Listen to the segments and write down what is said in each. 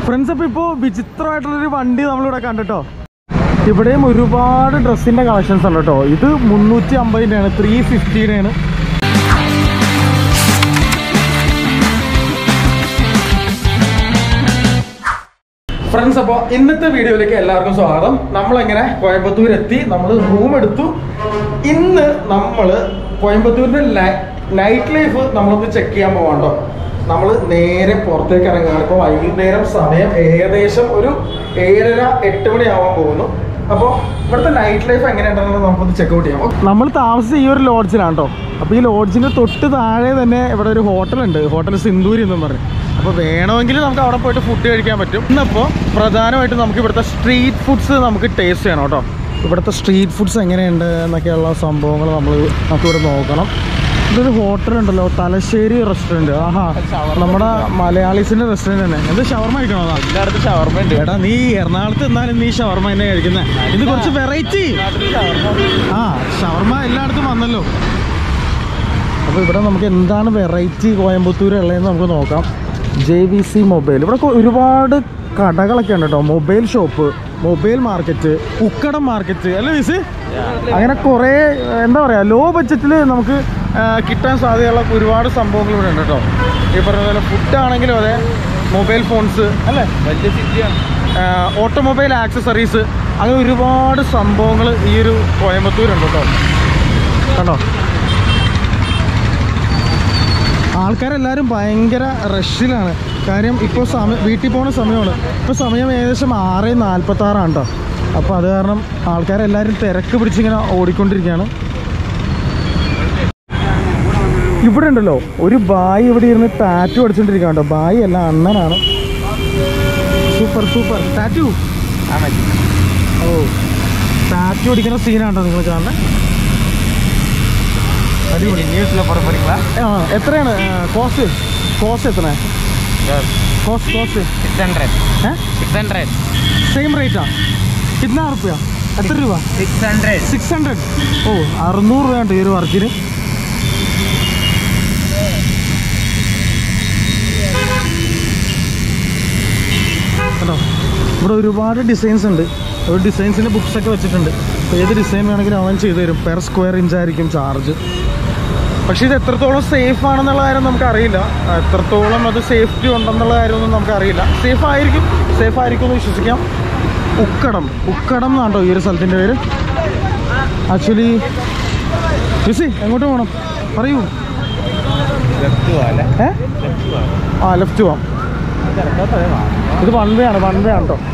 Friends അപ്പോൾ ഇപ്പോൾ വിചിത്രമായിട്ടുള്ളൊരു വണ്ടി നമ്മളിവിടെ കണ്ടിട്ടോ ഇവിടെയും ഒരുപാട് ഡ്രസ്സിൻ്റെ കളക്ഷൻസ് ഉണ്ട് കേട്ടോ ഇത് മുന്നൂറ്റി അമ്പതിൻ്റെയാണ് ത്രീ ഫിഫ്റ്റിയുടെയാണ് ഫ്രണ്ട്സ് അപ്പോൾ ഇന്നത്തെ വീഡിയോയിലേക്ക് എല്ലാവർക്കും സ്വാഗതം നമ്മളെങ്ങനെ കോയമ്പത്തൂർ എത്തി നമ്മൾ റൂം എടുത്തു ഇന്ന് നമ്മൾ കോയമ്പത്തൂരിൻ്റെ നൈറ്റ് ലൈഫ് നമ്മളൊന്ന് ചെക്ക് ചെയ്യാൻ പോവാണ്ടോ നമ്മൾ നേരെ പുറത്തേക്ക് ഇറങ്ങുകയാണ് ഇപ്പോൾ വൈകുന്നേരം സമയം ഏകദേശം ഒരു ഏഴര എട്ട് മണിയാവാൻ പോകുന്നു അപ്പോൾ ഇവിടുത്തെ നൈറ്റ് ലൈഫ് എങ്ങനെയുണ്ടെന്നുള്ളത് നമുക്കൊന്ന് ചെക്ക് ഔട്ട് ചെയ്യാം നമ്മൾ താമസിച്ച ഈ ഒരു ലോഡ്ജിലാണ് കേട്ടോ അപ്പോൾ ഈ ലോഡ്ജിൻ്റെ തൊട്ട് താഴെ തന്നെ ഇവിടെ ഒരു ഹോട്ടലുണ്ട് ഹോട്ടൽ സിന്ദൂരി എന്നും പറയും അപ്പോൾ വേണമെങ്കിൽ നമുക്ക് അവിടെ പോയിട്ട് ഫുഡ് കഴിക്കാൻ പറ്റും ഇന്നപ്പോൾ പ്രധാനമായിട്ടും നമുക്ക് ഇവിടുത്തെ സ്ട്രീറ്റ് ഫുഡ്സ് നമുക്ക് ടേസ്റ്റ് ചെയ്യണം കേട്ടോ ഇവിടുത്തെ സ്ട്രീറ്റ് ഫുഡ്സ് എങ്ങനെയുണ്ട് എന്നൊക്കെയുള്ള സംഭവങ്ങൾ നമ്മൾ നമുക്കിവിടെ നോക്കണം ഇതൊരു ഹോട്ടൽ ഉണ്ടല്ലോ തലശ്ശേരി റെസ്റ്റോറൻറ്റ് ആഹാ നമ്മുടെ മലയാളീസിന്റെ റെസ്റ്റോറൻറ്റ് തന്നെ എന്ത് ഷവർമ കഴിക്കണോ എല്ലായിടത്തും ഷവർമ ഉണ്ട് എടാ നീ എറണാകുളത്ത് എന്നാലും നീ ഷവർമ തന്നെ കഴിക്കുന്നത് ഇത് കുറച്ച് വെറൈറ്റി ആ ഷവർമ എല്ലായിടത്തും വന്നല്ലോ അപ്പോൾ ഇവിടെ നമുക്ക് എന്താണ് വെറൈറ്റി കോയമ്പത്തൂർ ഉള്ളതെന്ന് നമുക്ക് നോക്കാം ജെ വി സി മൊബൈൽ ഇവിടെ കൊ- ഒരുപാട് കടകളൊക്കെ ഉണ്ട് കേട്ടോ mobile shop mobile market Ukkadam market അല്ലേ വിസ് അങ്ങനെ കുറേ എന്താ പറയുക ലോ ബഡ്ജറ്റിൽ നമുക്ക് ആ, കിട്ടാൻ സാധ്യതയുള്ള ഒരുപാട് സംഭവങ്ങൾ ഇവിടെ ഉണ്ട് കേട്ടോ ഈ പറഞ്ഞ പോലെ ഫുഡ് ആണെങ്കിലും അതെ മൊബൈൽ ഫോൺസ് അല്ലേ വലിയ സിറ്റിയാണ് ഓട്ടോമൊബൈൽ ആക്സസറീസ് അങ്ങനെ ഒരുപാട് സംഭവങ്ങൾ ഈ ഒരു കോയമ്പത്തൂരുണ്ട് കേട്ടോ കണ്ടോ ആൾക്കാരെല്ലാവരും ഭയങ്കര റഷിലാണ് കാര്യം ഇപ്പോൾ സമയം വീട്ടിൽ പോകുന്ന സമയമാണ് ഇപ്പോൾ സമയം ഏകദേശം ആറ് നാൽപ്പത്തി ആറാണ് കേട്ടോ അപ്പോൾ അത് കാരണം ആൾക്കാരെല്ലാവരും തിരക്ക് പിടിച്ചിങ്ങനെ ഓടിക്കൊണ്ടിരിക്കുകയാണ് ഇവിടെ ഉണ്ടല്ലോ ഒരു ബായി ഇവിടെ ഇരുന്ന് ടാറ്റു അടിച്ചോണ്ടിരിക്കുക കേട്ടോ ബായി അല്ല അണ്ണനാണ് സൂപ്പർ സൂപ്പർ ടാറ്റു ഓ ടാറ്റു അടിക്കുന്ന സീനാണോ നിങ്ങൾ കാണുന്നത് അടിപൊളി நியூஸ்ல போற போறீங்களா ആ എത്രയാണ് കോസ്റ്റ് കോസ്റ്റ് എത്ര cost cost six hundred six hundred same റേറ്റാ കിतना റുപ്യ എത്ര രൂപ சிக்ஸ் ஹண்ட்ரட் സിക്സ് ഹൺഡ്രഡ് ഓ അറുന്നൂറ് രൂപ ഈ ഒരു വർക്കിന് കേട്ടോ ഇവിടെ ഒരുപാട് ഡിസൈൻസ് ഉണ്ട് ഒരു ഡിസൈൻസിൻ്റെ ബുക്സ് ഒക്കെ വെച്ചിട്ടുണ്ട് അപ്പോൾ ഏത് ഡിസൈൻ വേണമെങ്കിലും അവൻ ചെയ്തു തരും പെർ സ്ക്വയർ ഇഞ്ച് ആയിരിക്കും ചാർജ് പക്ഷേ ഇത് എത്രത്തോളം സേഫ് ആണെന്നുള്ള കാര്യം നമുക്കറിയില്ല എത്രത്തോളം അത് സേഫ്റ്റി ഉണ്ടെന്നുള്ള കാര്യമൊന്നും നമുക്കറിയില്ല സേഫ് ആയിരിക്കും സേഫ് ആയിരിക്കും എന്ന് വിശ്വസിക്കാം ഉക്കടം ഉക്കടം എന്നാണ്ടോ ഈ ഒരു സ്ഥലത്തിൻ്റെ പേര് ആക്ച്വലി യുസി എങ്ങോട്ട് പോകണം പറയൂ லெஃப்ட் வால ഏ ആ ലെഫ്റ്റ് പോവാം ഇത് വൺ വേ ആണ് വൺ വേ ആണ് കേട്ടോ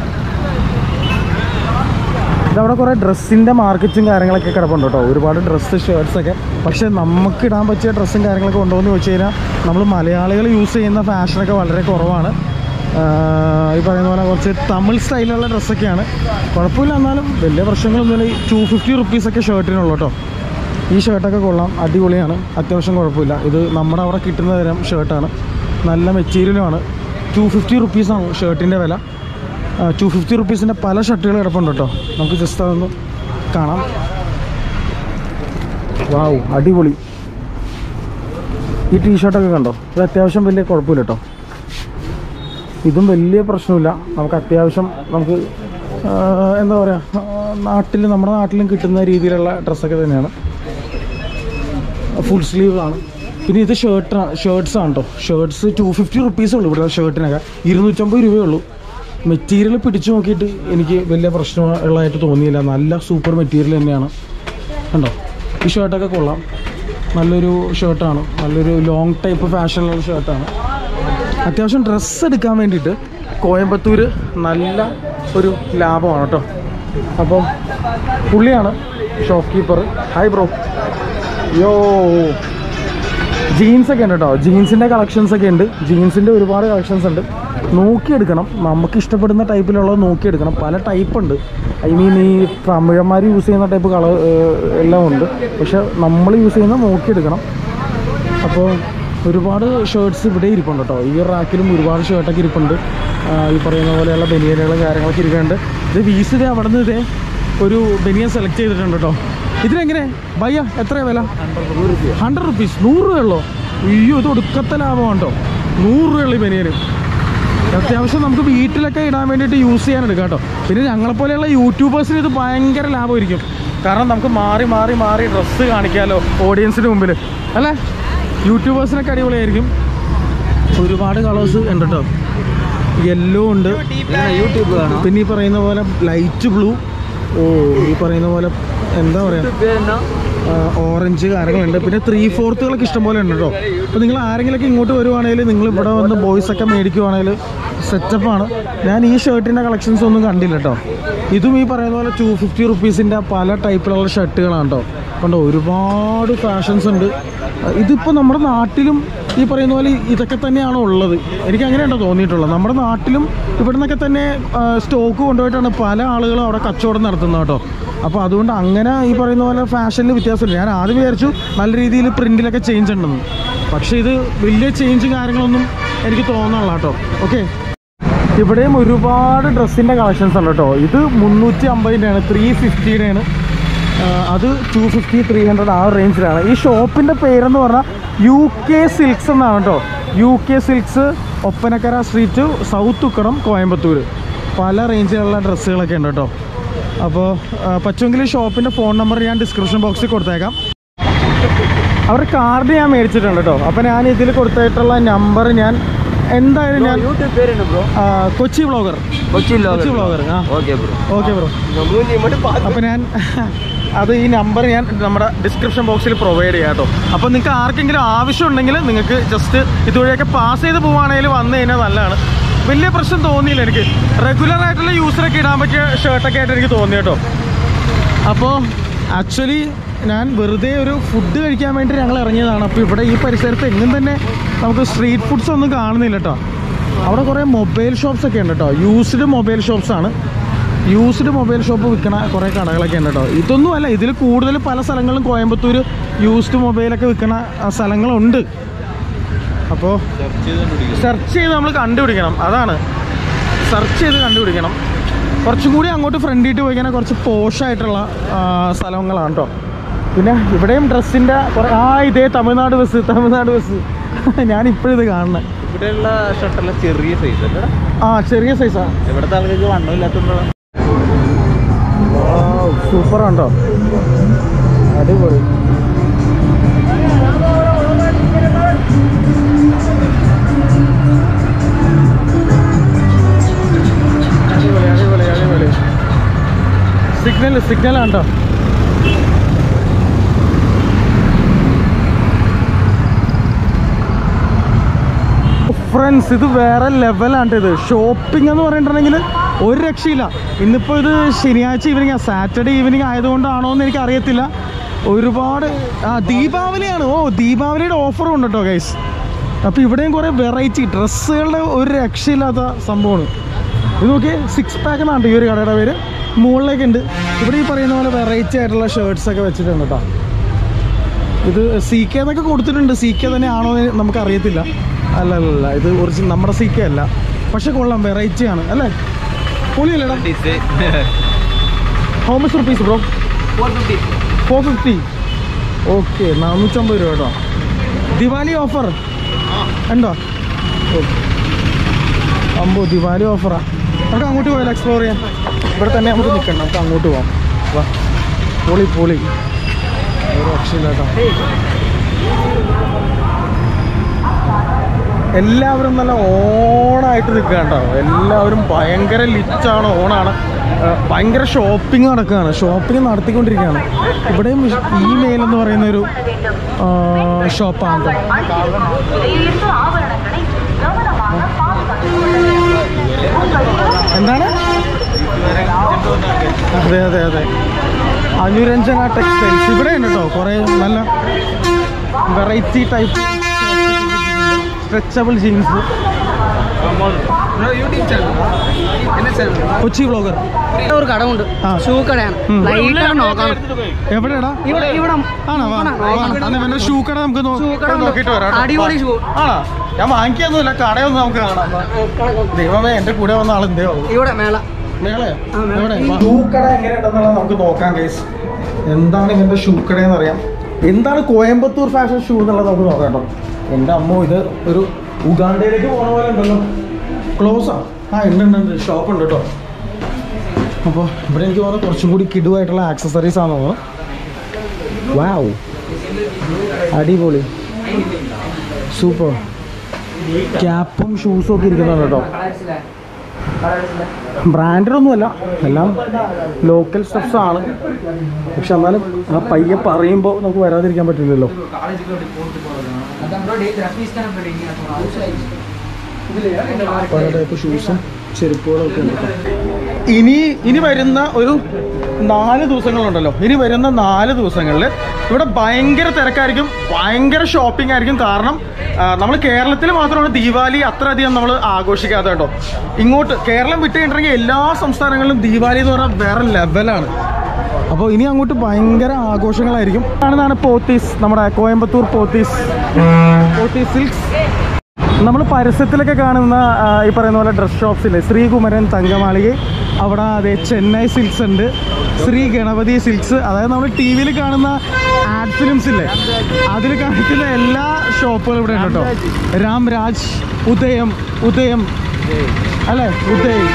ഇതവിടെ കുറേ ഡ്രസ്സിൻ്റെ മാർക്കറ്റും കാര്യങ്ങളൊക്കെ കിടപ്പുണ്ട് കേട്ടോ ഒരുപാട് ഡ്രസ്സ് ഷർട്ട്സ് ഒക്കെ പക്ഷേ നമുക്ക് ഇടാൻ പറ്റിയ ഡ്രസ്സും കാര്യങ്ങളൊക്കെ ഉണ്ടോ എന്ന് ചോദിച്ചു കഴിഞ്ഞാൽ നമ്മൾ മലയാളികൾ യൂസ് ചെയ്യുന്ന ഫാഷനൊക്കെ വളരെ കുറവാണ് ആഹ് ഈ പറയുന്ന പോലെ കുറച്ച് തമിഴ് സ്റ്റൈലുള്ള ഡ്രസ്സൊക്കെയാണ് കുഴപ്പമില്ല എന്നാലും വലിയ പ്രശ്നങ്ങളൊന്നുമില്ല ടു ഫിഫ്റ്റി റുപ്പീസൊക്കെ ഷർട്ടിനുള്ളൂ കേട്ടോ ഈ ഷർട്ടൊക്കെ കൊള്ളാം അടിപൊളിയാണ് അത്യാവശ്യം കുഴപ്പമില്ല ഇത് നമ്മുടെ അവിടെ കിട്ടുന്ന തരം ഷർട്ടാണ് നല്ല മെറ്റീരിയലുമാണ് ടു ഫിഫ്റ്റി റുപ്പീസാണ് ഷർട്ടിൻ്റെ വില ടു ഫിഫ്റ്റി റുപ്പീസിൻ്റെ പല ഷർട്ടുകൾ കിടപ്പുണ്ട് കേട്ടോ നമുക്ക് ജസ്റ്റ് അതൊന്ന് കാണാം വാവ് അടിപൊളി ഈ ടീഷർട്ടൊക്കെ കണ്ടോ ഇത് അത്യാവശ്യം വലിയ കുഴപ്പമില്ല കേട്ടോ ഇതും വലിയ പ്രശ്നമില്ല നമുക്ക് അത്യാവശ്യം നമുക്ക് ആ, എന്താ പറയുക നാട്ടിൽ നമ്മുടെ നാട്ടിലും കിട്ടുന്ന രീതിയിലുള്ള ഡ്രസ്സൊക്കെ തന്നെയാണ് ഫുൾ സ്ലീവ് ആണ് പിന്നെ ഇത് ഷർട്ട് ഷർട്ട്സ് ആണ് കേട്ടോ ഷർട്ട്സ് ടു ഫിഫ്റ്റി റുപ്പീസേ ഉള്ളൂ ഇവിടെ ഷർട്ടിനൊക്കെ ഇരുന്നൂറ്റമ്പത് രൂപയേ ഉള്ളൂ മെറ്റീരിയൽ പിടിച്ചു നോക്കിയിട്ട് എനിക്ക് വലിയ പ്രശ്നമുള്ളതായിട്ട് തോന്നിയില്ല നല്ല സൂപ്പർ മെറ്റീരിയൽ തന്നെയാണ് കണ്ടോ ഈ ഷർട്ടൊക്കെ കൊള്ളാം നല്ലൊരു ഷർട്ടാണ് നല്ലൊരു ലോങ് ടൈപ്പ് ഫാഷനിലുള്ള ഷർട്ടാണ് അത്യാവശ്യം ഡ്രസ്സ് എടുക്കാൻ വേണ്ടിയിട്ട് കോയമ്പത്തൂർ നല്ല ഒരു ലാഭമാണ് കേട്ടോ അപ്പം പുള്ളിയാണ് shopkeeper hi bro yo jeans ഒക്കെ ഉണ്ട് കേട്ടോ ജീൻസിൻ്റെ കളക്ഷൻസ് ഒക്കെ ഉണ്ട് ജീൻസിൻ്റെ ഒരുപാട് കളക്ഷൻസ് ഉണ്ട് നോക്കിയെടുക്കണം നമുക്ക് ഇഷ്ടപ്പെടുന്ന ടൈപ്പിലുള്ളത് നോക്കിയെടുക്കണം പല ടൈപ്പ് ഉണ്ട് ഐ മീൻ ഈ തമിഴന്മാർ യൂസ് ചെയ്യുന്ന ടൈപ്പ് കളർ എല്ലാം ഉണ്ട് പക്ഷെ നമ്മൾ യൂസ് ചെയ്യുന്ന നോക്കിയെടുക്കണം അപ്പോൾ ഒരുപാട് ഷർട്ട്സ് ഇവിടെ ഇരിപ്പുണ്ട് കേട്ടോ ഈ റാക്കിലും ഒരുപാട് ഷർട്ടൊക്കെ ഇരിപ്പുണ്ട് ആ, ഈ പറയുന്ന പോലെയുള്ള ബനിയനുകളും കാര്യങ്ങളൊക്കെ ഇരിക്കുന്നുണ്ട് ഇത് വീസിതെ അവിടെ നിന്ന് ഇതേ ഒരു ബനിയൻ സെലക്ട് ചെയ്തിട്ടുണ്ട് കേട്ടോ ഇതിനെങ്ങനെ ഭയ്യ എത്രയാണ് വില ഹൺഡ്രഡ് റുപ്പീസ് നൂറ് രൂപയുള്ളോ അയ്യോ ഇത് ഒടുക്കത്തെ ലാഭമാണ് കേട്ടോ നൂറ് രൂപയുള്ള ഈ ബനിയന് അത്യാവശ്യം നമുക്ക് വീട്ടിലൊക്കെ ഇടാൻ വേണ്ടിയിട്ട് യൂസ് ചെയ്യാൻ എടുക്കാം കേട്ടോ പിന്നെ ഞങ്ങളെപ്പോലെയുള്ള യൂട്യൂബേഴ്സിന് ഇത് ഭയങ്കര ലാഭമായിരിക്കും കാരണം നമുക്ക് മാറി മാറി മാറി ഡ്രസ്സ് കാണിക്കാമല്ലോ ഓഡിയൻസിന് മുമ്പിൽ അല്ലേ യൂട്യൂബേഴ്സിനൊക്കെ അടിപൊളിയായിരിക്കും ഒരുപാട് കളേഴ്സ് ഉണ്ട് കേട്ടോ യെല്ലോ ഉണ്ട് യൂട്യൂബ് കാണാം പിന്നെ ഈ പറയുന്ന പോലെ ലൈറ്റ് ബ്ലൂ ഓ ഈ പറയുന്ന പോലെ എന്താ പറയുക ഓറഞ്ച് കാര്യങ്ങളുണ്ട് പിന്നെ ത്രീ ഫോർത്തുകളൊക്കെ ഇഷ്ടംപോലെ ഉണ്ട് കേട്ടോ അപ്പോൾ നിങ്ങൾ ആരെങ്കിലുമൊക്കെ ഇങ്ങോട്ട് വരുവാണെങ്കിൽ നിങ്ങൾ ഇവിടെ വന്ന് ബോയ്സ് ഒക്കെ മേടിക്കുവാണെങ്കിൽ സെറ്റപ്പാണ് ഞാൻ ഈ ഷർട്ടിൻ്റെ കളക്ഷൻസ് ഒന്നും കണ്ടില്ല കേട്ടോ ഇതും ഈ പറയുന്ന പോലെ ടു ഫിഫ്റ്റി റുപ്പീസിൻ്റെ പല ടൈപ്പിലുള്ള ഷർട്ടുകളാണ് കേട്ടോ കണ്ടോ ഒരുപാട് ഫാഷൻസ് ഉണ്ട് ഇതിപ്പോൾ നമ്മുടെ നാട്ടിലും ഈ പറയുന്ന പോലെ ഇതൊക്കെ തന്നെയാണോ ഉള്ളത് എനിക്ക് അങ്ങനെയാണോ തോന്നിയിട്ടുള്ളത് നമ്മുടെ നാട്ടിലും ഇവിടെ നിന്നൊക്കെ തന്നെ സ്റ്റോക്ക് കൊണ്ടുപോയിട്ടാണ് പല ആളുകളും അവിടെ കച്ചവടം നടത്തുന്നത് കേട്ടോ അപ്പോൾ അതുകൊണ്ട് അങ്ങനെ ഈ പറയുന്ന പോലെ ഫാഷനിൽ വ്യത്യാസമില്ല ഞാൻ ആദ്യം വിചാരിച്ചു നല്ല രീതിയിൽ പ്രിൻറ്റിലൊക്കെ ചേഞ്ച് ഉണ്ടെന്ന് പക്ഷേ ഇത് വലിയ ചേഞ്ചും കാര്യങ്ങളൊന്നും എനിക്ക് തോന്നണില്ല കേട്ടോ ഓക്കെ ഇവിടെയും ഒരുപാട് ഡ്രസ്സിൻ്റെ കളക്ഷൻസ് ഉണ്ട് കേട്ടോ ഇത് മുന്നൂറ്റി അമ്പതിൻ്റെയാണ് ത്രീ ഫിഫ്റ്റിയുടെയാണ് അത് ടു ഫിഫ്റ്റി ത്രീ ഹൺഡ്രഡ് ആ റേഞ്ചിലാണ് ഈ ഷോപ്പിൻ്റെ പേരെന്ന് പറഞ്ഞാൽ യു കെ സിൽക്സ് എന്നാണ് കേട്ടോ U K silks Oppanakkara street south Ukkadam Coimbatore പല റേഞ്ചിലുള്ള ഡ്രസ്സുകളൊക്കെ ഉണ്ട് കേട്ടോ അപ്പോൾ പറ്റുമെങ്കിൽ ഈ ഷോപ്പിൻ്റെ ഫോൺ നമ്പർ ഞാൻ ഡിസ്ക്രിപ്ഷൻ ബോക്സിൽ കൊടുത്തേക്കാം അവരുടെ കാർഡ് ഞാൻ മേടിച്ചിട്ടുണ്ട് കേട്ടോ അപ്പോൾ ഞാൻ ഇതിൽ കൊടുത്തിട്ടുള്ള നമ്പർ ഞാൻ എന്തായാലും ഞാൻ യൂട്യൂബ് പേരുണ്ട് ബ്രോ ആ, കൊച്ചി വ്ളോഗർ കൊച്ചി കൊച്ചി വ്ളോഗർ ആ ഓക്കെ ബ്രോ ഓക്കെ ബ്രോ അപ്പോൾ ഞാൻ അത് ഈ നമ്പർ ഞാൻ നമ്മുടെ ഡിസ്ക്രിപ്ഷൻ ബോക്സിൽ പ്രൊവൈഡ് ചെയ്യാം കേട്ടോ അപ്പോൾ നിങ്ങൾക്ക് ആർക്കെങ്കിലും ആവശ്യമുണ്ടെങ്കിൽ നിങ്ങൾക്ക് ജസ്റ്റ് ഇതുവഴിയൊക്കെ പാസ് ചെയ്ത് പോവുകയാണെങ്കിൽ വന്നു കഴിഞ്ഞാൽ നല്ലതാണ് വലിയ പ്രശ്നം തോന്നിയില്ല എനിക്ക് റെഗുലർ ആയിട്ടുള്ള യൂസറൊക്കെ ഇടാൻ പറ്റിയ ഷർട്ടൊക്കെ ആയിട്ട് എനിക്ക് തോന്നി കേട്ടോ അപ്പോൾ ആക്ച്വലി ഞാൻ വെറുതെ ഒരു ഫുഡ് കഴിക്കാൻ വേണ്ടി ഞങ്ങൾ ഇറങ്ങിയതാണ് അപ്പോൾ ഇവിടെ ഈ പരിസരത്ത് എങ്ങും തന്നെ നമുക്ക് സ്ട്രീറ്റ് ഫുഡ്സ് ഒന്നും കാണുന്നില്ല കേട്ടോ അവിടെ കുറേ മൊബൈൽ ഷോപ്സ് ഒക്കെ ഉണ്ട് കേട്ടോ യൂസ്ഡ് മൊബൈൽ ഷോപ്സ് ആണ് യൂസ്ഡ് മൊബൈൽ ഷോപ്പ് വിൽക്കണ കുറേ കടകളൊക്കെ ഉണ്ട് കേട്ടോ ഇതൊന്നും അല്ല ഇതിൽ കൂടുതൽ പല സ്ഥലങ്ങളിലും കോയമ്പത്തൂർ യൂസ്ഡ് മൊബൈലൊക്കെ വിൽക്കണ ആ, സ്ഥലങ്ങളുണ്ട് അപ്പോൾ സെർച്ച് ചെയ്ത് നമ്മൾ കണ്ടുപിടിക്കണം അതാണ് സെർച്ച് ചെയ്ത് കണ്ടുപിടിക്കണം കുറച്ചും കൂടി അങ്ങോട്ട് ഫ്രണ്ടിട്ട് പോയി കഴിഞ്ഞാൽ കുറച്ച് പോഷായിട്ടുള്ള സ്ഥലങ്ങളാണ് കേട്ടോ പിന്നെ ഇവിടെയും ഡ്രസ്സിൻ്റെ കുറേ ആ ഇതേ തമിഴ്നാട് ബസ് തമിഴ്നാട് ബസ് ഞാൻ ഇപ്പോഴും ഇത് കാണുന്നത് ഇവിടെയുള്ള ഷർട്ടെല്ലാം ചെറിയ സൈസ് അല്ലേ ആ ചെറിയ സൈസാണ് ഇവിടുത്തെ ആൾക്കാർക്ക് വണ്ണമില്ലാത്തതുകൊണ്ടാണ് സൂപ്പറാണ് കേട്ടോ അടിപൊളി അടിപൊളി അടിപൊളി അടിപൊളി സിഗ്നൽ സിഗ്നലാണ് കേട്ടോ ഫ്രണ്ട്സ് ഇത് വേറെ ലെവലാണ് ഇത് ഷോപ്പിംഗ് എന്ന് പറഞ്ഞിട്ടുണ്ടെങ്കിൽ ഒരു രക്ഷയില്ല ഇന്നിപ്പോൾ ഇത് ശനിയാഴ്ച ഈവനിങ് സാറ്റർഡേ ഈവനിങ് ആയതുകൊണ്ടാണോ എന്ന് എനിക്ക് അറിയത്തില്ല ഒരുപാട് ആ ദീപാവലിയാണ് ഓ ദീപാവലിയുടെ ഓഫറും ഉണ്ട് കേട്ടോ ഗൈസ് അപ്പോൾ ഇവിടെയും കുറേ വെറൈറ്റി ഡ്രസ്സുകളുടെ ഒരു രക്ഷയില്ലാത്ത സംഭവമാണ് ഇത് നോക്കിയേ സിക്സ് പാക്ക് എന്നാണ് ഈ ഒരു കടയുടെ പേര് മുകളിലേക്ക് ഉണ്ട് ഇവിടെ ഈ പറയുന്ന പോലെ വെറൈറ്റി ആയിട്ടുള്ള ഷർട്ട്സ് ഒക്കെ വെച്ചിട്ടുണ്ട് കേട്ടോ ഇത് സി കെ എന്നൊക്കെ കൊടുത്തിട്ടുണ്ട് സി കെ തന്നെ ആണോ എന്ന് നമുക്ക് അറിയത്തില്ല അല്ല അല്ല അല്ല ഇത് ഒറിജിനൽ നമ്മുടെ സി കെ അല്ല പക്ഷെ കൊള്ളാം വെറൈറ്റി ആണ് അല്ലേ പൊളിയല്ലേടാ how much rupees bro four fifty okay നാനൂറ്റമ്പത് രൂപ കേട്ടോ ദിവാലി ഓഫർ ഉണ്ടോ അമ്പോ ദിവാലി ഓഫറാ നമുക്ക് അങ്ങോട്ട് പോയാലോ എക്സ്പ്ലോർ ചെയ്യാൻ ഇവിടെ തന്നെ നമുക്ക് നിൽക്കണം നമുക്ക് അങ്ങോട്ട് പോവാം വാ പൊളി പൊളി ഒരു രക്ഷയില്ല കേട്ടോ എല്ലാവരും നല്ല ഓണായിട്ട് നിൽക്കുക കേട്ടോ എല്ലാവരും ഭയങ്കര ലിറ്റാണ് ഓണാണ് ആ, ഭയങ്കര ഷോപ്പിംഗ് നടക്കുകയാണ് ഷോപ്പിംഗ് നടത്തിക്കൊണ്ടിരിക്കുകയാണ് ഇവിടെയും ഇമെയിൽ എന്ന് പറയുന്ന ഒരു ഷോപ്പാണ് കേട്ടോ இதிலிருந்து ஆபரணங்களை கவனமாக பாதுகாத்துக் എന്താണ് അതെ അതെ അതെ അനുരഞ്ജന ടെക്സ്റ്റൈൽസ് ഇവിടെ ഉണ്ട് കേട്ടോ കുറേ നല്ല variety type stretchable jeans Kochi vlogger ഒരു കടമുണ്ട് ആ. ഷൂ കടയാണ് ഉം. ലൈറ്റാണ് നോക്കണം എവിടെയാടാ ഇവിടെ ഇവിടെ ആണോ വാ, വാ. എന്നാ പിന്നെ ഷൂ കട നമുക്ക് നോ- ഷൂ കട ഉണ്ട്. നോക്കിയിട്ട് വരാം കേട്ടോ. അടിപൊളി ഷൂ. ആണോ ഞാൻ വാങ്ങിക്കൊന്നുമില്ല കടയൊന്നും നമുക്ക് കാണാം ദൈവമേ എന്റെ കൂടെ വന്ന ആൾ എന്തേ ആവും ഇവിടെ മേള മേളെ ആ, മേള. എവിടെ? ഷൂ കട എങ്ങനെയുണ്ടെന്നുള്ളത് നമുക്ക് നോക്കാം കേസ് എന്താണ് ഇങ്ങനത്തെ ഷൂ കടയെന്ന് അറിയാം എന്താണ് കോയമ്പത്തൂർ ഫാഷൻ ഷൂ എന്നുള്ളത് നമുക്ക് നോക്കാം കേട്ടോ എൻ്റെ അമ്മ ഇത് ഒരു ഉഗാണ്ടയിലേക്ക് പോണ പോലെ ഉണ്ടല്ലോ ക്ലോസാ ആ ഉണ്ട് ഉണ്ട് ഉണ്ട് ഷോപ്പ് ഉണ്ട് കേട്ടോ അപ്പോൾ ഇവിടെ എനിക്ക് തോന്നുന്നു കുറച്ചും കൂടി കിടുവായിട്ടുള്ള ആക്സസറീസ് ആണെന്ന് തോന്നുന്നു വാവ് അടിപൊളി സൂപ്പർ ക്യാപ്പും ഷൂസും ഒക്കെ ഇരിക്കുന്നുണ്ട് കേട്ടോ ബ്രാൻഡഡ് ഒന്നുമല്ല എല്ലാം ലോക്കൽ സ്റ്റഫ്സ് ആണ് പക്ഷെ എന്നാലും ആ പയ്യെ പറയുമ്പോൾ നമുക്ക് വരാതിരിക്കാൻ പറ്റില്ലല്ലോ പല ടൈപ്പ് ഷൂസും ചെരുപ്പുകളും ഒക്കെ ഉണ്ട് കേട്ടോ. ഇനി ഇനി വരുന്ന ഒരു നാല് ദിവസങ്ങളുണ്ടല്ലോ ഇനി വരുന്ന നാല് ദിവസങ്ങളിൽ ഇവിടെ ഭയങ്കര തിരക്കായിരിക്കും ഭയങ്കര ഷോപ്പിംഗ് ആയിരിക്കും കാരണം നമ്മൾ കേരളത്തിൽ മാത്രമാണ് ദീപാവലി അത്രയധികം നമ്മൾ ആഘോഷിക്കാത്ത കേട്ടോ ഇങ്ങോട്ട് കേരളം വിട്ട് കഴിഞ്ഞിട്ടുണ്ടെങ്കിൽ എല്ലാ സംസ്ഥാനങ്ങളിലും ദീപാവലി എന്ന് പറഞ്ഞാൽ വേറെ ലെവലാണ് അപ്പോൾ ഇനി അങ്ങോട്ട് ഭയങ്കര ആഘോഷങ്ങളായിരിക്കും കാണുന്നതാണ് പോത്തീസ് നമ്മുടെ കോയമ്പത്തൂർ പോത്തീസ് പോത്തീസ് സിൽക്സ് നമ്മൾ പരസ്യത്തിലൊക്കെ കാണുന്ന ആ, ഈ പറയുന്ന പോലെ ഡ്രസ് ഷോപ്സില്ലേ ശ്രീകുമരൻ തങ്കമാളിക അവിടെ അതെ ചെന്നൈ സിൽക്സ് ഉണ്ട് ശ്രീ ഗണപതി സിൽക്സ് അതായത് നമ്മൾ ടി വിയിൽ കാണുന്ന ആഡ് ഫിലിംസ് ഇല്ലേ അതിൽ കാണിക്കുന്ന എല്ലാ ഷോപ്പുകളും ഇവിടെ ഉണ്ട് കേട്ടോ രാംരാജ് ഉദയം ഉദയം അല്ലേ ഉദയ്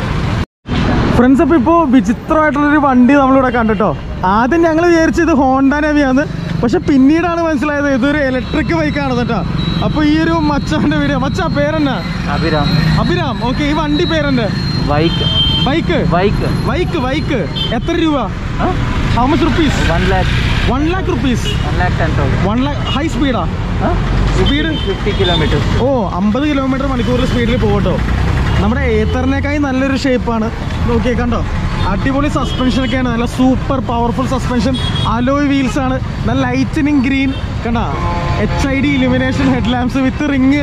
ഫ്രണ്ട്സ് അപ്പോൾ ഇപ്പോൾ വിചിത്രമായിട്ടുള്ളൊരു വണ്ടി നമ്മളിവിടെ കണ്ടിട്ടോ ആദ്യം ഞങ്ങൾ വിചാരിച്ചത് ഹോണ്ട നവിയാന്ന് പക്ഷെ പിന്നീടാണ് മനസ്സിലായത് ഇതൊരു ഇലക്ട്രിക് ബൈക്കാണ് കേട്ടോ അപ്പോൾ ഈ ഒരു മച്ചാന്റെ വീഡിയോ മച്ചാ പേരെന്നാ അഭിരാം അഭിരാം ഓക്കെ ഈ വണ്ടി പേരെന്റെ bike bike bike bike bike എത്ര രൂപ how much rupees one lakh one lakh rupees one lakh ten thousand one lakh high സ്പീഡാ സ്പീഡ് ഫിഫ്റ്റി കിലോമീറ്റേഴ്സ് ഓ അമ്പത് കിലോമീറ്റർ മണിക്കൂറിൽ സ്പീഡിൽ പോകട്ടോ നമ്മുടെ ഏത്തറിനേക്കായി നല്ലൊരു ഷേപ്പാണ് നോക്കിയേ കണ്ടോ അടിപൊളി സസ്പെൻഷൻ ഒക്കെയാണ് നല്ല super powerful suspension alloy wheels ആണ് നല്ല ലൈറ്റനിങ് ഗ്രീൻ കണ്ട H I D illumination headlamps with ring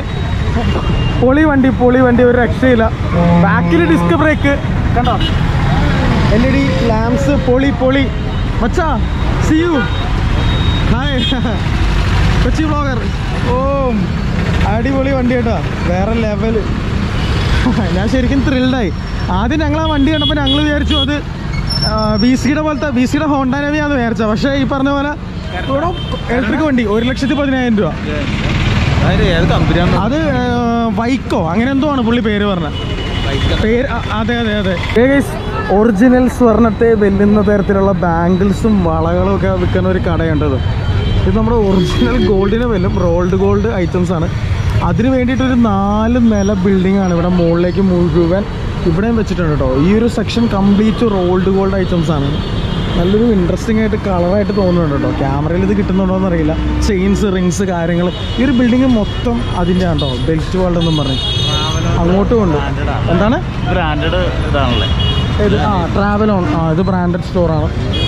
പൊളി വണ്ടി പൊളി വണ്ടി ഒരു രക്ഷയില്ല ബാക്കിൽ ഡിസ്ക് ബ്രേക്ക് കണ്ടോ എൽ ഇ ഡി ലാംപ്സ് പൊളി പൊളി മച്ചാ C U hi Kochi blogger ഓ അടിപൊളി വണ്ടി കേട്ടോ വേറെ ലെവൽ ഞാൻ ശരിക്കും ത്രിൽഡായി ആദ്യം ഞങ്ങൾ ആ വണ്ടി കണ്ടപ്പോൾ ഞങ്ങൾ വിചാരിച്ചു അത് വി സിയുടെ പോലത്തെ വി സിയുടെ ഹോണ്ട നവിയാന്ന് വിചാരിച്ചത് പക്ഷേ ഈ പറഞ്ഞ പോലെ ഇലക്ട്രിക് വണ്ടി ഒരു ലക്ഷത്തി പതിനായിരം രൂപ ഏത് കമ്പനിയാണ് അത് ആ, വൈക്കോ അങ്ങനെ എന്തോ ആണ് പുള്ളി പേര് പറഞ്ഞത് പേര് അ- അതെ അതെ അതെ ഒറിജിനൽ സ്വർണത്തെ വെല്ലുന്ന തരത്തിലുള്ള ബാംഗിൾസും വളകളും ഒക്കെ വിൽക്കുന്ന ഒരു കടയുണ്ടത് ഇത് നമ്മുടെ ഒറിജിനൽ ഗോൾഡിനെ വെല്ലും റോൾഡ് ഗോൾഡ് ഐറ്റംസ് ആണ് അതിന് വേണ്ടിയിട്ടൊരു നാല് നില ബിൽഡിംഗ് ആണ് ഇവിടെ മുകളിലേക്ക് മുഴുവൻ ഇവിടെയും വെച്ചിട്ടുണ്ട് കേട്ടോ ഈ ഒരു section complete rolled gold items ആണ് നല്ലൊരു ഇൻട്രസ്റ്റിംഗ് ആയിട്ട് കളറായിട്ട് തോന്നുന്നുണ്ട് കേട്ടോ ക്യാമറയിൽ ഇത് കിട്ടുന്നുണ്ടോ എന്നറിയില്ല ചെയിൻസ് റിങ്സ് കാര്യങ്ങൾ ഈ ഒരു ബിൽഡിംഗ് മൊത്തം അതിൻ്റെ ആണ് കേട്ടോ ബെൽറ്റ് വേൾഡ് എന്നും പറഞ്ഞു അങ്ങോട്ടും ഉണ്ട് എന്താണ് ബ്രാൻഡഡ് ഇതാണല്ലേ ഇത് ആ ട്രാവൽ ഓൺ ആ ഇത് ബ്രാൻഡഡ് സ്റ്റോറാണ്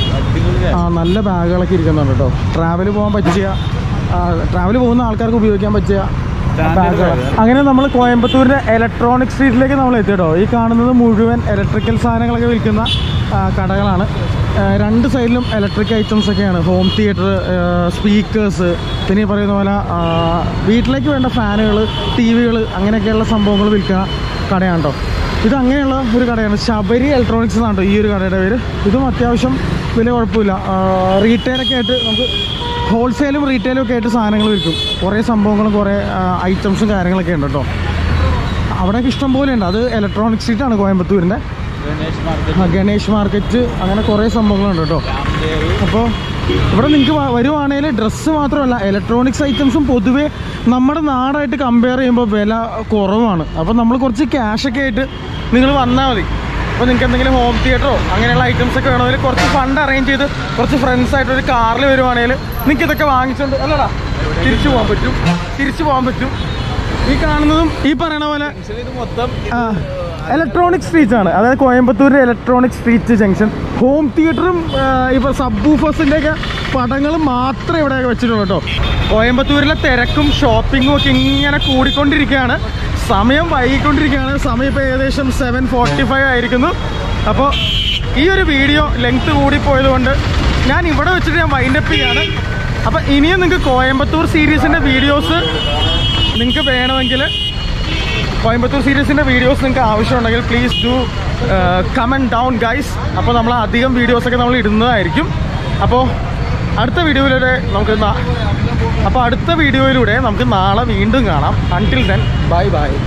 ആ നല്ല ബാഗുകളൊക്കെ ഇരിക്കുന്നുണ്ട് കേട്ടോ ട്രാവൽ പോകാൻ പറ്റിയ ട്രാവൽ പോകുന്ന ആൾക്കാർക്ക് ഉപയോഗിക്കാൻ പറ്റിയ ബാഗുകൾ അങ്ങനെ നമ്മൾ കോയമ്പത്തൂരിൻ്റെ ഇലക്ട്രോണിക് സ്ട്രീറ്റിലേക്ക് നമ്മൾ എത്തി കേട്ടോ ഈ കാണുന്നത് മുഴുവൻ ഇലക്ട്രിക്കൽ സാധനങ്ങളൊക്കെ വിൽക്കുന്ന ആ, കടകളാണ് ആ, രണ്ട് സൈഡിലും ഇലക്ട്രിക് ഐറ്റംസ് ഒക്കെയാണ് ഹോം തിയേറ്റർ സ്പീക്കേഴ്സ് പിന്നെ ഈ പറയുന്ന പോലെ ആ, വീട്ടിലേക്ക് വേണ്ട ഫാനുകൾ ടി വികൾ അങ്ങനെയൊക്കെയുള്ള സംഭവങ്ങൾ വിൽക്കുന്ന കടയാണ് കേട്ടോ ഇത് അങ്ങനെയുള്ള ഒരു കടയാണ് ശബരി ഇലക്ട്രോണിക്സ് എന്നാണ് കേട്ടോ ഈ ഒരു കടയുടെ പേര് ഇതും അത്യാവശ്യം വലിയ കുഴപ്പമില്ല റീറ്റെയിലൊക്കെ ആയിട്ട് നമുക്ക് ഹോൾസെയിലും റീറ്റെയിലും ഒക്കെ ആയിട്ട് സാധനങ്ങൾ വിൽക്കും കുറേ സംഭവങ്ങളും കുറേ ഐറ്റംസും കാര്യങ്ങളൊക്കെ ഉണ്ട് കേട്ടോ അവിടെയൊക്കെ ഇഷ്ടം പോലെ ഉണ്ട് അത് ഇലക്ട്രോണിക് സ്ട്രീറ്റാണ് കോയമ്പത്തൂരിൻ്റെ ഗണേഷ് മാർക്കറ്റ് ആ, ഗണേഷ് മാർക്കറ്റ് അങ്ങനെ കുറേ സംഭവങ്ങളുണ്ട് കേട്ടോ അപ്പോൾ ഇവിടെ നിങ്ങൾക്ക് വരുവാണെങ്കിൽ ഡ്രസ്സ് മാത്രമല്ല ഇലക്ട്രോണിക്സ് ഐറ്റംസും പൊതുവേ നമ്മുടെ നാടായിട്ട് കമ്പയർ ചെയ്യുമ്പോൾ വില കുറവാണ് അപ്പോൾ നമ്മൾ കുറച്ച് ക്യാഷൊക്കെ ആയിട്ട് നിങ്ങൾ വന്നാൽ മതി അപ്പോൾ നിങ്ങൾക്ക് എന്തെങ്കിലും ഹോം തിയേറ്ററോ അങ്ങനെയുള്ള ഐറ്റംസ് ഒക്കെ വേണമെങ്കിൽ കുറച്ച് ഫണ്ട് അറേഞ്ച് ചെയ്ത് കുറച്ച് ഫ്രണ്ട്സ് ആയിട്ട് ഒരു കാറിൽ വരുവാണെങ്കിൽ നിങ്ങൾക്ക് ഇതൊക്കെ വാങ്ങിച്ചുകൊണ്ട് അല്ലടാ തിരിച്ചു പോകാൻ പറ്റും തിരിച്ചു പോകാൻ പറ്റും ഈ കാണുന്നതും ഈ പറയണ പോലെ ഇത് മൊത്തം ഇലക്ട്രോണിക് സ്ട്രീറ്റ് ആണ് അതായത് കോയമ്പത്തൂരിലെ ഇലക്ട്രോണിക് സ്ട്രീറ്റ് ജംഗ്ഷൻ ഹോം തിയേറ്ററും ഇപ്പോൾ സബ് ബൂഫേഴ്സിൻ്റെ ഒക്കെ പടങ്ങൾ മാത്രമേ ഇവിടെ വെച്ചിട്ടുള്ളൂ കേട്ടോ കോയമ്പത്തൂരിലെ തിരക്കും ഷോപ്പിങ്ങും ഒക്കെ ഇങ്ങനെ കൂടിക്കൊണ്ടിരിക്കുകയാണ് സമയം വൈകിക്കൊണ്ടിരിക്കുകയാണ് സമയം ഇപ്പോൾ ഏകദേശം സെവൻ ഫോർട്ടി ഫൈവ് ആയിരിക്കുന്നു അപ്പോൾ ഈ ഒരു വീഡിയോ ലെങ്ത് കൂടിപ്പോയത് കൊണ്ട് ഞാൻ ഇവിടെ വെച്ചിട്ട് ഞാൻ വൈൻഡപ്പ് ചെയ്യാണ് അപ്പോൾ ഇനിയും നിങ്ങൾക്ക് കോയമ്പത്തൂർ സീരീസിൻ്റെ വീഡിയോസ് നിങ്ങൾക്ക് വേണമെങ്കിൽ കോയമ്പത്തൂർ സീരീസിൻ്റെ വീഡിയോസ് നിങ്ങൾക്ക് ആവശ്യമുണ്ടെങ്കിൽ please do comment down guys അപ്പോൾ നമ്മൾ അധികം വീഡിയോസൊക്കെ നമ്മൾ ഇടുന്നതായിരിക്കും അപ്പോൾ അടുത്ത വീഡിയോയിലൂടെ നമുക്ക് നാ- അപ്പോൾ അടുത്ത വീഡിയോയിലൂടെ നമുക്ക് നാളെ വീണ്ടും കാണാം അൺടിൽ ദെൻ ബൈ ബൈ